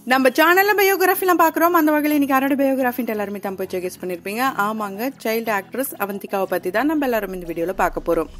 நம்ம சேனல்ல பயோகிராஃபிலாம் பாக்குறோம் அந்த வகையில் இன்னைக்கு யாரோட பயோகிராஃபின்ட்டு எல்லாருமே தான் போய் கெஸ் பண்ணிருப்பீங்க ஆமாங்க சைல்டு ஆக்ட்ரஸ் அவந்திகாவை பத்தி தான் நம்ம எல்லாரும் இந்த வீடியோல பார்க்க போறோம்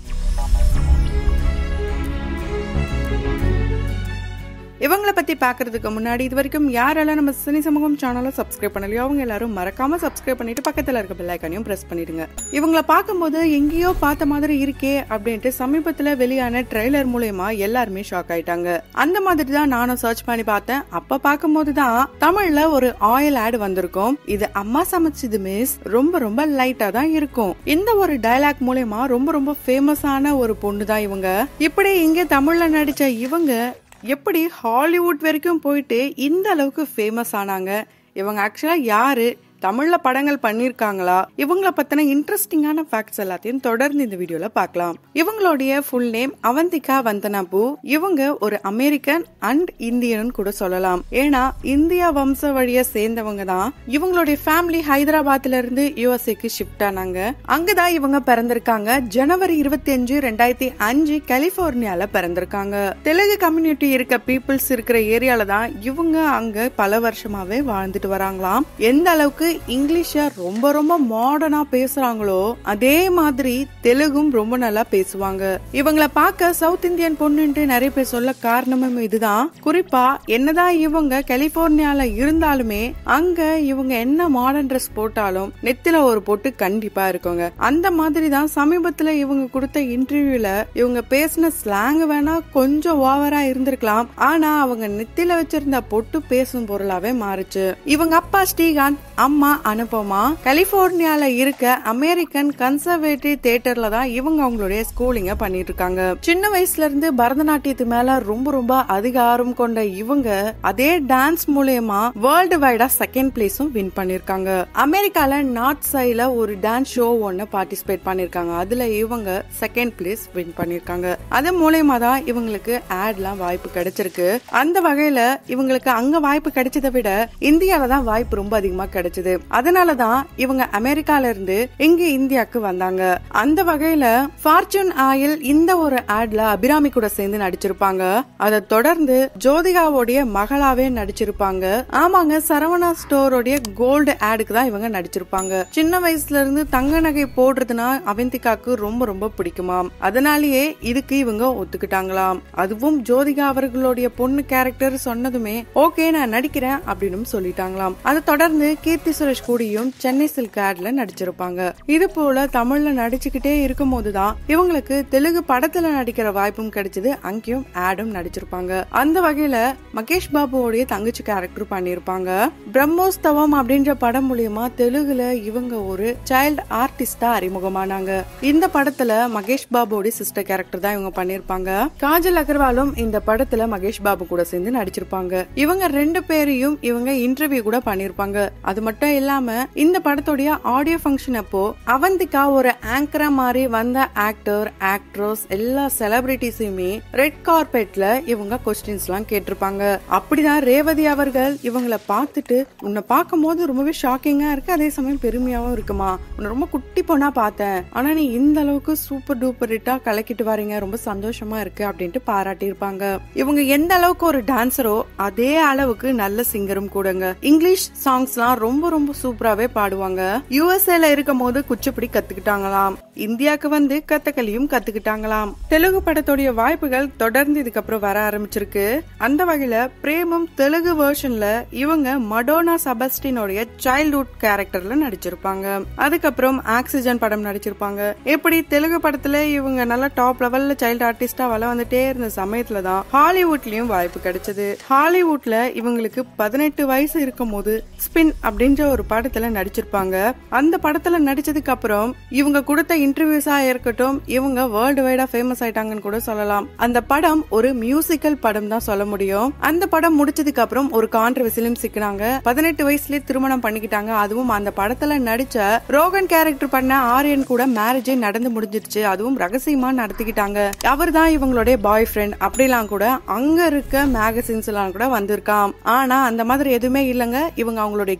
இவங்கள பத்தி பாக்குறதுக்கு முன்னாடி இது வரைக்கும் யாரெல்லாம் நம்ம சினி சமூகம் சேனலை சப்ஸ்கிரைப் பண்ணலையோ அவங்க எல்லாரும் மறக்காம சப்ஸ்கிரைப் பண்ணிட்டு பக்கத்துல இருக்க பெல் ஐக்கானையும் பிரஸ் பண்ணிடுங்க இவங்கள பார்க்கும்போது எங்கேயோ பார்த்த மாதிரி இருக்கே அப்படின்ட்டு சமீபத்துல வெளியான ட்ரெய்லர் மூலயமா எல்லாருமே ஷாக் ஆயிட்டாங்க அந்த மாதிரி தான் நானும் சர்ச் பண்ணி பார்த்தேன் அப்ப பார்க்கும்போது தான் தமிழ்ல ஒரு ஆயில் ஆட் வந்திருக்கும் இது அம்மா சமைச்சது மிஸ் ரொம்ப ரொம்ப லைட்டா தான் இருக்கும் இந்த ஒரு டயலாக் மூலயமா ரொம்ப ரொம்ப ஃபேமஸான ஒரு பொண்ணு தான் இவங்க இப்படி இங்க தமிழ்ல நடிச்ச இவங்க எப்படி ஹாலிவுட் வரைக்கும் போயிட்டு இந்த அளவுக்கு ஃபேமஸ் ஆனாங்க இவங்க ஆக்சுவலா யாரு தமிழ்ல படங்கள் பண்ணிருக்காங்களா இவங்கள பத்தின இன்ட்ரெஸ்டிங்கான ஃபேக்ட்ஸ் எல்லாத்தையும் தொடர்ந்து இந்த வீடியோல பார்க்கலாம் இவங்களுடைய ஃபுல் நேம் அவந்திகா வந்தனாபு இவங்க ஒரு அமெரிக்கன் அண்ட் இந்தியன் கூட சொல்லலாம் ஏன்னா இந்தியா வம்ச வழிய சேர்ந்தவங்க தான் இவங்களுடைய ஃபேமிலி ஹைதராபாத்ல இருந்து யூஎஸ்ஏக்கு ஷிஃப்ட் ஆனாங்க அங்கதான் இவங்க பிறந்திருக்காங்க ஜனவரி இருபத்தி அஞ்சு ரெண்டாயிரத்தி அஞ்சு கலிபோர்னியால பிறந்திருக்காங்க தெலுங்கு கம்யூனிட்டி இருக்க பீப்புள்ஸ் இருக்கிற ஏரியால தான் இவங்க அங்க பல வருஷமாவே வாழ்ந்துட்டு வராங்களாம் எந்த அளவுக்கு இங்கிலீஷ ரொம்ப ரொம்ப மாடர்னா பேசுறாங்களோ அதே மாதிரி தெலுங்கும் ரொம்ப நல்லா பேசுவாங்க இவங்கள பார்க்க சவுத் இந்தியன் பொண்ணுன்ட்டு நிறைய பேர் சொல்ல காரணமும் இதுதான் குறிப்பா என்னதான் இவங்க கலிபோர்னியால இருந்தாலுமே அங்க இவங்க என்ன மாடர்ன் ட்ரெஸ் போட்டாலும் நெத்தில ஒரு பொட்டு கண்டிப்பா இருக்குங்க அந்த மாதிரி தான் சமீபத்துல இவங்க கொடுத்த இன்டர்வியூல இவங்க பேசின ஸ்லாங் வேணா கொஞ்சம் ஓவரா இருந்திருக்கலாம் ஆனா அவங்க நெத்தில வச்சிருந்த பொட்டு பேசும் பொருளாவே மாறுச்சு இவங்க அப்பா ஸ்ரீகாந்த் அம்மா அனுபமா கலிபோர்னியால இருக்க அமெரிக்கன் கன்சர்வேட்டிவ் தியேட்டர்ல தான் இவங்க அவங்களுடைய ஸ்கூலிங்க பண்ணிட்டு இருக்காங்க சின்ன வயசுல இருந்து பரதநாட்டியத்து மேல ரொம்ப ரொம்ப அதிக ஆர்வம் கொண்ட இவங்க அதே டான்ஸ் மூலயமா வேர்ல்டு வைடா செகண்ட் பிளேஸும் வின் பண்ணிருக்காங்க அமெரிக்கால நார்த் சைட்ல ஒரு டான்ஸ் ஷோ ஒன்னு பார்ட்டிசிபேட் பண்ணிருக்காங்க அதுல இவங்க செகண்ட் பிளேஸ் வின் பண்ணிருக்காங்க அது மூலயமா தான் இவங்களுக்கு ஆட்லாம் வாய்ப்பு கிடைச்சிருக்கு அந்த வகையில இவங்களுக்கு அங்க வாய்ப்பு கிடைச்சதை விட இந்தியால தான் வாய்ப்பு ரொம்ப அதிகமா கிடைச்சது அதனாலதான் இவங்க அமெரிக்கால இருந்து இங்க இந்தியாவுக்கு வந்தாங்க அந்த வகையில ஃபார்ச்சூன் ஆயில் இந்த ஒரு ஆட்ல அபிராமி கூட சேர்ந்து நடிச்சிருப்பாங்க அதை தொடர்ந்து ஜோதிகாவோடைய மகளாவே நடிச்சிருப்பாங்க ஆமாங்க சரவணா ஸ்டோரோடைய கோல்டு ஆடுக்கு தான் இவங்க நடிச்சிருப்பாங்க சின்ன வயசுல இருந்து தங்க நகை போடுறதுனா அவந்திகாக்கு ரொம்ப ரொம்ப பிடிக்குமாம் அதனாலேயே இதுக்கு இவங்க ஒத்துக்கிட்டாங்களாம் அதுவும் ஜோதிகா அவர்களுடைய பொண்ணு கேரக்டர் சொன்னதுமே ஓகே நான் நடிக்கிறேன் அப்படின்னு சொல்லிட்டாங்களாம் அதை தொடர்ந்து கீர்த்தி சுரேஷ் கூடியும் சென்னை சில்க் ஆட்ல நடிச்சிருப்பாங்க இது போல தமிழ்ல நடிச்சுக்கிட்டே இருக்கும் போதுதான் இவங்களுக்கு தெலுங்கு படத்துல நடிக்கிற வாய்ப்பும் கிடைச்சது அங்கேயும் ஆடும் நடிச்சிருப்பாங்க அந்த வகையில மகேஷ் பாபுவோடைய தங்கச்சி கேரக்டர் பண்ணிருப்பாங்க பிரம்மோஸ்தவம் அப்படின்ற படம் மூலியமா தெலுங்குல இவங்க ஒரு சைல்டு ஆர்டிஸ்டா அறிமுகமானாங்க இந்த படத்துல மகேஷ் பாபுவோட சிஸ்டர் கேரக்டர் தான் இவங்க பண்ணிருப்பாங்க காஜல் அகர்வாலும் இந்த படத்துல மகேஷ் பாபு கூட சேர்ந்து நடிச்சிருப்பாங்க இவங்க ரெண்டு பேரையும் இவங்க இன்டர்வியூ கூட பண்ணிருப்பாங்க அது மட்டும் இல்லாம இந்த படத்துடைய ஆடியோ ஃபங்க்ஷன் அப்போ அவந்திகா ஒரு ஆங்கரா மாதிரி வந்த ஆக்டர் ஆக்ட்ரஸ் எல்லா செலிபிரிட்டிஸையுமே ரெட் கார்பெட்ல இவங்க கொஸ்டின்ஸ் எல்லாம் கேட்டிருப்பாங்க அப்படிதான் ரேவதி அவர்கள் இவங்களை பார்த்துட்டு உன்னை பார்க்கும் போது ரொம்பவே ஷாக்கிங்கா இருக்கு அதே சமயம் பெருமையாவும் இருக்குமா உன்னை ரொம்ப குட்டி பொண்ணா பார்த்தேன் ஆனா நீ இந்த அளவுக்கு சூப்பர் டூப்பர் ஹிட்டா கலக்கிட்டு வரீங்க ரொம்ப சந்தோஷமா இருக்கு அப்படின்ட்டு பாராட்டி இருப்பாங்க இவங்க எந்த அளவுக்கு ஒரு டான்சரோ அதே அளவுக்கு நல்ல சிங்கரும் கூடங்க இங்கிலீஷ் சாங்ஸ்லாம் ரொம்ப ரொம்ப சூப்பராவே பாடுவாங்க யூஎஸ்ஏல இருக்கும் போது குச்சிப்புடி கத்துக்கிட்டாங்களாம் இந்தியாவுக்கு வந்து கத்தக்கலியும் கத்துக்கிட்டாங்களாம் தெலுங்கு படத்துடைய வாய்ப்புகள் தொடர்ந்து இதுக்கப்புறம் வர ஆரம்பிச்சிருக்கு அந்த வகையில பிரேமும் தெலுங்கு வெர்ஷன்ல இவங்க மடோனா சபஸ்டினோடைய சைல்ட்ஹுட் கேரக்டர்ல நடிச்சிருப்பாங்க அதுக்கப்புறம் ஆக்சிஜன் படம் நடிச்சிருப்பாங்க எப்படி தெலுங்கு படத்துல இவங்க நல்லா டாப் லெவல்ல சைல்டு ஆர்டிஸ்டா வள வந்துட்டே இருந்த சமயத்துல தான் ஹாலிவுட்லயும் வாய்ப்பு கிடைச்சது ஹாலிவுட்ல இவங்களுக்கு பதினெட்டு வயசு இருக்கும் போது ஸ்பின் அப்படின்ற ஒரு படத்துல நடிச்சிருப்பாங்க அந்த படத்துல நடிச்சதுக்கு அப்புறம் இவங்க கொடுத்த இன்டர்வியூஸா இருக்கட்டும் இவங்க வேர்ல்டு வைடா ஃபேமஸ் ஆயிட்டாங்கன்னு கூட சொல்லலாம் அந்த படம் ஒரு மியூசிக்கல் படம் தான் சொல்ல முடியும் அந்த படம் முடிச்சதுக்கு அப்புறம் ஒரு கான்ட்ரவர்சிலும் சிக்கினாங்க பதினெட்டு வயசுலயே திருமணம் பண்ணிக்கிட்டாங்க அதுவும் அந்த படத்துல நடிச்ச ரோகன் கேரக்டர் பண்ண ஆரியன் கூட மேரேஜே நடந்து முடிஞ்சிருச்சு அதுவும் ரகசியமா நடத்திக்கிட்டாங்க அவர் தான் இவங்களுடைய பாய் ஃப்ரெண்ட் அப்படிலாம் கூட அங்க இருக்க மேகசின்ஸ் எல்லாம் கூட வந்திருக்காம் ஆனா அந்த மாதிரி எதுவுமே இல்லைங்க இவங்க அவங்களுடைய கெரியரை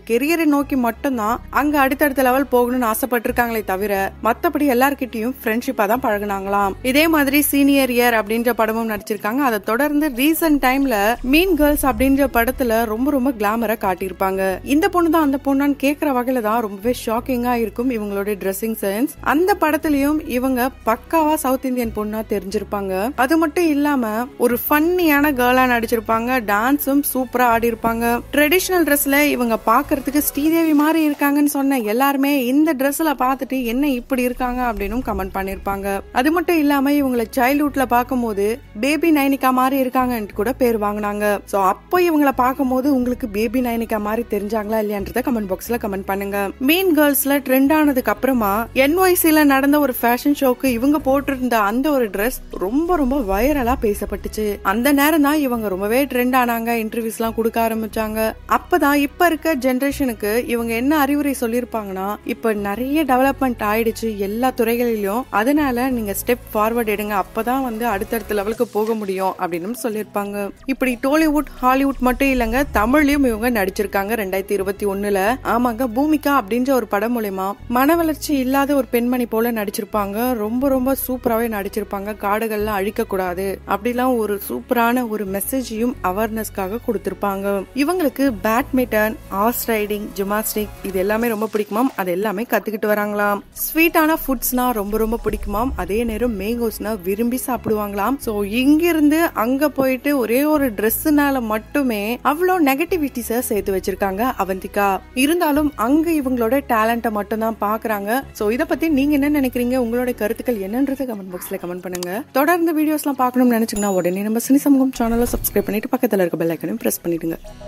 நோக்கி மட்டும்தான் அங்க அடுத்தடுத்த லெவல் போகணும்னு ஆசைப்பட்டிருக்காங்களே தவிர மத்தபடி எல்லார்கிட்டயும் ஃப்ரெண்ட்ஷிப்பா தான் பழகுனாங்களாம் இதே மாதிரி சீனியர் இயர் அப்படின்ற படமும் நடிச்சிருக்காங்க அதை தொடர்ந்து ரீசன்ட் டைம்ல மீன் கேர்ள்ஸ் அப்படின்ற படத்துல ரொம்ப ரொம்ப கிளாமரா காட்டியிருப்பாங்க இந்த பொண்ணு தான் அந்த பொண்ணான்னு கேக்குற வகையில தான் ரொம்பவே ஷாக்கிங்கா இருக்கும் இவங்களோட ட்ரெஸ்ஸிங் சென்ஸ் அந்த படத்துலயும் இவங்க பக்காவா சவுத் இந்தியன் பொண்ணா தெரிஞ்சிருப்பாங்க அது மட்டும் இல்லாம ஒரு ஃபன்னியான கேர்ளா நடிச்சிருப்பாங்க டான்ஸும் சூப்பரா ஆடி இருப்பாங்க ட்ரெடிஷனல் ட்ரெஸ்ல இவங்க பாக்குறதுக்கு ஸ்ரீதேவி மாதிரி இருக்காங்கன்னு சொன்ன எல்லாருமே இந்த ட்ரெஸ்ல பார்த்துட்டு என்ன இப்படி இருக்காங்க அப்படின்னு கமெண்ட் பண்ணிருப்பாங்க அது மட்டும் இல்லாம இவங்களை சைல்ட்ஹுட்ல பார்க்கும்போது பேபி நைனிகா மாதிரி இருக்காங்கன்னு கூட பேர் வாங்கினாங்க சோ அப்போ இவங்கள பார்க்கும்போது உங்களுக்கு பேபி நைனிகா மாதிரி தெரிஞ்சாங்களா இல்லையான்றத கமெண்ட் பாக்ஸ்ல கமெண்ட் பண்ணுங்க மீன் கேர்ள்ஸ்ல ட்ரெண்ட் ஆனதுக்கு அப்புறமா என்ஒய்சில நடந்த ஒரு ஃபேஷன் ஷோக்கு இவங்க போட்டிருந்த அந்த ஒரு ட்ரெஸ் ரொம்ப ரொம்ப வைரலா பேசப்பட்டுச்சு அந்த நேரம் தான் இவங்க ரொம்பவே ட்ரெண்ட் ஆனாங்க இன்டர்வியூஸ் எல்லாம் கொடுக்க ஆரம்பிச்சாங்க அப்பதான் இப்ப இருக்க ஜெனரேஷனுக்கு இவங்க என்ன அறிவுரை சொல்லிருப்பாங்கன்னா இப்ப நிறைய டெவலப்மெண்ட் ஆயிடுச்சு எல்லா துறைகளிலும் அதனால நீங்க ஸ்டெப் ஃபார்வர்ட் எடுங்க அப்பதான் வந்து அடுத்தடுத்த லெவலுக்கு போக முடியும் அப்படின்னு சொல்லியிருப்பாங்க இப்படி டோலிவுட் ஹாலிவுட் மட்டும் இல்லங்க தமிழ்லயும் இவங்க நடிச்சிருக்காங்க ரெண்டாயிரத்தி இருபத்தி ஒண்ணுல ஆமாங்க பூமிகா அப்படின்ற ஒரு படம் மூலியமா மன வளர்ச்சி இல்லாத ஒரு பெண்மணி போல நடிச்சிருப்பாங்க ரொம்ப ரொம்ப சூப்பராகவே நடிச்சிருப்பாங்க காடுகள்லாம் அழிக்க கூடாது அப்படிலாம் ஒரு சூப்பரான ஒரு மெசேஜையும் அவேர்னஸ்க்காக கொடுத்திருப்பாங்க இவங்களுக்கு பேட்மிண்டன் ஹார்ஸ் ரைடிங் ஜிமாஸ்டிக் இது எல்லாமே ரொம்ப பிடிக்குமாம் அது எல்லாமே கத்துக்கிட்டு வராங்களாம் ஸ்வீட்டான ஃபுட்ஸ்னா ரொம்ப ரொம்ப பிடிக்குமாம் அதே நேரம் மேங்கோஸ்னா விரும்பி சாப்பிடுவாங்களாம் சோ இங்கிருந்து அங்க போயிட்டு ஒரே ஒரு ட்ரெஸ்னால மட்டுமே அவ்வளோ நெகட்டிவிட்டிஸ சேர்த்து வச்சிருக்காங்க அவந்திகா இருந்தாலும் அங்க இவங்களோட டேலண்ட்டை மட்டும் தான் பாக்குறாங்க சோ இத பத்தி நீங்க என்ன நினைக்கிறீங்க உங்களோட கருத்துக்கள் என்னன்றத கமெண்ட் பாக்ஸ்ல கமெண்ட் பண்ணுங்க தொடர்ந்து வீடியோஸ்லாம் பார்க்கணும்னு நினைச்சீங்கன்னா உடனே நம்ம சினி சமூகம் சேனலை சப்ஸ்கிரைப் பண்ணிட்டு பக்கத்துல இருக்க பெல் ஐக்கனையும் பிரஸ் பண்ணிடுங்க